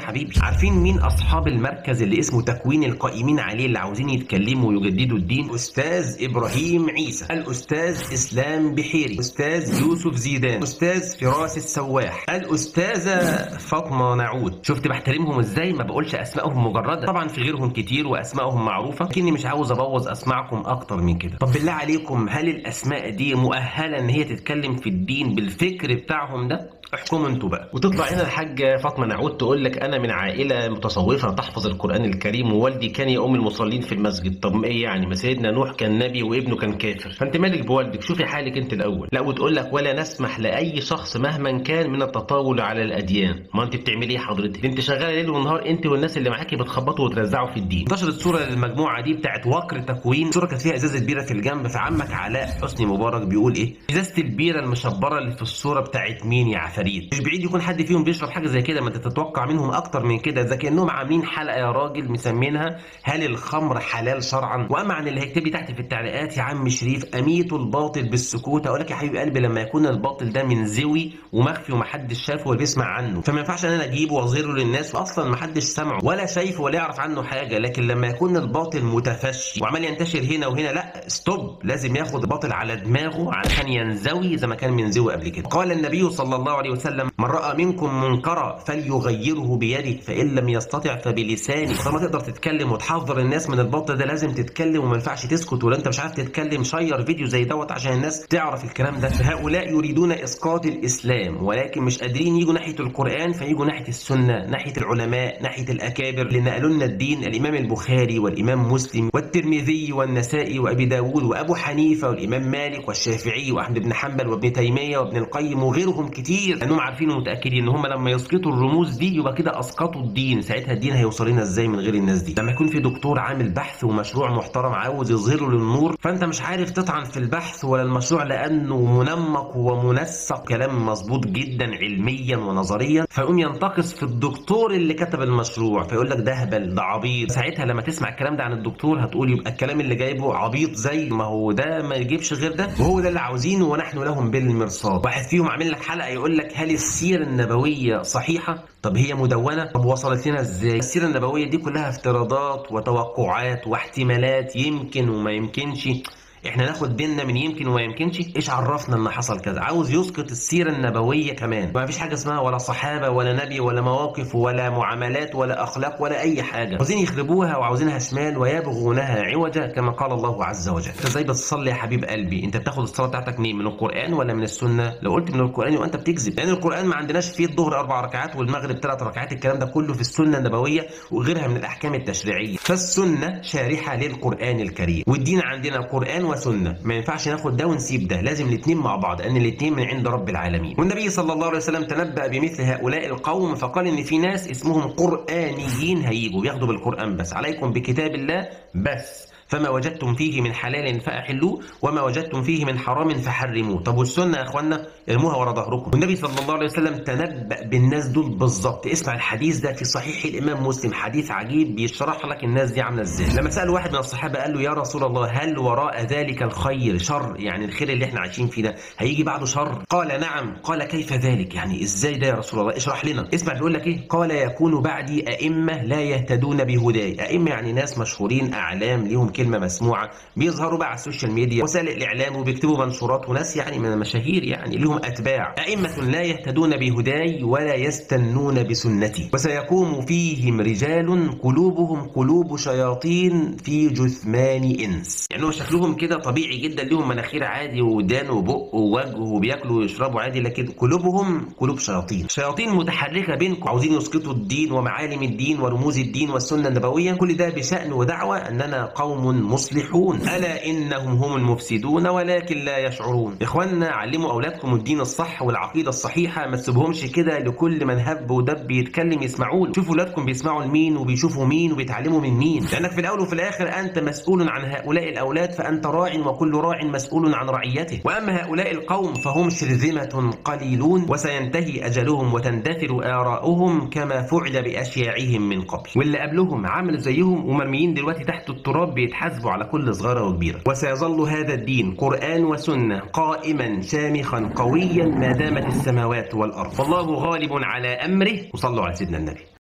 حبيبي عارفين مين اصحاب المركز اللي اسمه تكوين القائمين عليه اللي عاوزين يتكلموا ويجددوا الدين استاذ ابراهيم عيسى الاستاذ اسلام بحيري استاذ يوسف زيدان استاذ فراس السواح الاستاذه فاطمه نعود شفت بحترمهم ازاي ما بقولش اسمائهم مجرده طبعا في غيرهم كتير واسمائهم معروفه لكني مش عاوز ابوظ اسماءكم اكتر من كده طب بالله عليكم هل الاسماء دي مؤهله ان هي تتكلم في الدين بالفكر بتاعهم ده احكموا انتوا بقى وتطلع هنا الحاجه فاطمه نعود تقول لك انا من عائله متصوفه تحفظ القران الكريم ووالدي كان يؤم المصلين في المسجد طب ايه يعني ما سيدنا نوح كان نبي وابنه كان كافر فانت مالك بوالدك شوفي حالك انت الاول لا وتقول لك ولا نسمح لاي شخص مهما كان من التطاول على الاديان ما انت بتعملي ايه حضرتك انت شغاله ليل ونهار انت والناس اللي معاكي بتخبطوا وترزعوا في الدين انتشرت صوره للمجموعه دي بتاعت وكر تكوين صوره كانت فيها ازازه بيره في الجنب فعمك علاء حسني مبارك بيقول ايه ازازه البيره المشبره اللي في الصوره بتاعت مين يا عفاريت مش بعيد يكون حد فيهم بيشرب حاجه زي كده ما انت تتوقع منهم اكتر من كده اذا كانهم عاملين حلقه يا راجل مسمينها هل الخمر حلال شرعا واما عن اللي هيكتب لي تحت في التعليقات يا عم شريف اميتوا الباطل بالسكوت اقول لك يا حبيب قلبي لما يكون الباطل ده منزوي ومخفي ومحدش شافه ولا بيسمع عنه فما ينفعش ان انا اجيبه واظهره للناس واصلا محدش سمعه ولا شايفه ولا يعرف عنه حاجه لكن لما يكون الباطل متفشي وعمال ينتشر هنا وهنا لا ستوب لازم ياخد الباطل على دماغه علشان ينزوي زي ما كان منزوي قبل كده قال النبي صلى الله عليه وسلم من راى منكم منكرا فليغيره بيده فان لم يستطع فبلسانه طالما تقدر تتكلم وتحذر الناس من الباطل ده لازم تتكلم وما ينفعش تسكت ولا انت مش عارف تتكلم شير فيديو زي دوت عشان الناس تعرف الكلام ده هؤلاء يريدون اسقاط الاسلام ولكن مش قادرين يجوا ناحيه القران فيجوا ناحيه السنه ناحيه العلماء ناحيه الاكابر اللي نقلوا لنا الدين الامام البخاري والامام مسلم والترمذي والنسائي وابي داود وابو حنيفه والامام مالك والشافعي واحمد بن حنبل وابن تيميه وابن القيم وغيرهم كتير لانهم عارفين ومتاكدين ان هم لما يسقطوا الرموز دي يبقى كده اسقطوا الدين ساعتها الدين هيوصل لنا ازاي من غير الناس دي لما يكون في دكتور عامل بحث ومشروع محترم عاوز يظهره للنور فانت مش عارف تطعن في البحث ولا المشروع لانه منمق ومنسق كلام مظبوط جدا علميا ونظريا فيقوم ينتقص في الدكتور اللي كتب المشروع فيقول لك ده هبل ده عبيط ساعتها لما تسمع الكلام ده عن الدكتور هتقول يبقى الكلام اللي جايبه عبيط زي ما هو ده ما يجيبش غير ده وهو ده اللي عاوزينه ونحن لهم بالمرصاد واحد فيهم عامل لك حلقه يقول لك هل السيره النبويه صحيحه طب هي مدونه طب وصلت لنا ازاي السيره النبويه دي كلها افتراضات وتوقعات واحتمالات يمكن وما يمكنش احنا ناخد ديننا من يمكن وما يمكنش ايش عرفنا ان حصل كذا عاوز يسقط السيره النبويه كمان ما فيش حاجه اسمها ولا صحابه ولا نبي ولا مواقف ولا معاملات ولا اخلاق ولا اي حاجه عاوزين يخربوها وعاوزينها شمال ويبغونها عوجا كما قال الله عز وجل انت ازاي بتصلي يا حبيب قلبي انت بتاخد الصلاه بتاعتك منين من القران ولا من السنه لو قلت من القران يبقى انت بتكذب لان القران ما عندناش فيه الظهر اربع ركعات والمغرب ثلاث ركعات الكلام ده كله في السنه النبويه وغيرها من الاحكام التشريعيه فالسنه شارحه للقران الكريم والدين عندنا قران وسنه ما ينفعش ناخد ده ونسيب ده لازم الاثنين مع بعض لان الاثنين من عند رب العالمين والنبي صلى الله عليه وسلم تنبأ بمثل هؤلاء القوم فقال ان في ناس اسمهم قرآنيين هيجوا بياخدوا بالقرآن بس عليكم بكتاب الله بس فما وجدتم فيه من حلال فأحلوه وما وجدتم فيه من حرام فحرموه طب والسنة يا اخوانا ارموها ورا ظهركم والنبي صلى الله عليه وسلم تنبأ بالناس دول بالظبط اسمع الحديث ده في صحيح الإمام مسلم حديث عجيب بيشرح لك الناس دي عاملة ازاي لما سأل واحد من الصحابة قال له يا رسول الله هل وراء ذلك الخير شر يعني الخير اللي احنا عايشين فيه ده هيجي بعده شر قال نعم قال كيف ذلك يعني ازاي ده يا رسول الله اشرح لنا اسمع بيقول لك ايه قال يكون بعدي أئمة لا يهتدون بهداي أئمة يعني ناس مشهورين أعلام ليهم كلمة مسموعة بيظهروا بقى على السوشيال ميديا وسائل الإعلام وبيكتبوا منشورات وناس يعني من المشاهير يعني ليهم أتباع أئمة لا يهتدون بهداي ولا يستنون بسنتي وسيقوم فيهم رجال قلوبهم قلوب شياطين في جثمان إنس يعني هو شكلهم كده طبيعي جدا ليهم مناخير عادي ودان وبق ووجه وبياكلوا ويشربوا عادي لكن قلوبهم قلوب شياطين شياطين متحركة بينكم عاوزين يسقطوا الدين ومعالم الدين ورموز الدين والسنة النبوية كل ده بشأن ودعوة أننا قوم مصلحون ألا إنهم هم المفسدون ولكن لا يشعرون إخواننا علموا أولادكم الدين الصح والعقيدة الصحيحة ما تسيبهمش كده لكل من هب ودب يتكلم يسمعوا له شوفوا أولادكم بيسمعوا لمين وبيشوفوا مين وبيتعلموا من مين لأنك في الأول وفي الآخر أنت مسؤول عن هؤلاء الأولاد فأنت راع وكل راع مسؤول عن رعيته وأما هؤلاء القوم فهم شرذمة قليلون وسينتهي أجلهم وتندثر آراؤهم كما فعل بأشياعهم من قبل واللي قبلهم عملوا زيهم ومرميين دلوقتي تحت التراب بيتحاسبوا على كل صغيرة وكبيرة وسيظل هذا الدين قرآن وسنة قائما شامخا قويا ما دامت السماوات والأرض والله غالب على أمره وصلوا على سيدنا النبي